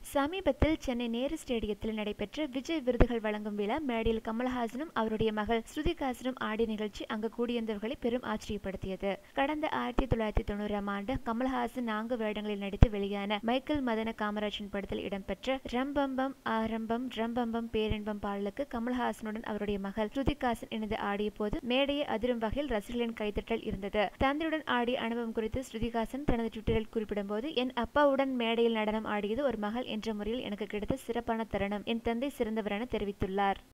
சமீபத்தில் சென்னை நேரு ஸ்டேடியத்தில் நடைபெற்ற விஜய் விருதுகள் வழங்கும் விழா மேடையில் கமல்ஹாசனும் அவருடைய மகள் ஸ்ருதிகாசனும் ஆடிய நிகழ்ச்சி அங்கு கூடியிருந்தவர்களை பெரும் ஆச்சரியப்படுத்தியது கடந்த ஆயிரத்தி தொள்ளாயிரத்தி தொண்ணூறாம் ஆண்டு கமல்ஹாசன் நான்கு வேடங்களில் நடித்து வெளியான மைக்கேல் மதன காமராஜன் படத்தில் இடம்பெற்ற ரம்பம்பம் ஆரம்பம் ரம்பம்பம் பேரின்பம் பாடலுக்கு கமல்ஹாசனுடன் அவருடைய மகள் ஸ்ருதிகாசன் இணைந்து ஆடிய போது மேடையை அதிரும் வகையில் ரசிகர்களின் கைத்தட்டல் இருந்தது தந்தையுடன் ஆடிய அனுபவம் குறித்து ஸ்ருதிகாசன் தனது ட்விட்டரில் குறிப்பிடும்போது என் அப்பாவுடன் மேடையில் நடனம் ஆடியது ஒரு மகள் என்ற முறையில் எனக்கு கிடைத்த சிறப்பான தருணம் என் தந்தை சிறந்தவர் என தெரிவித்துள்ளார்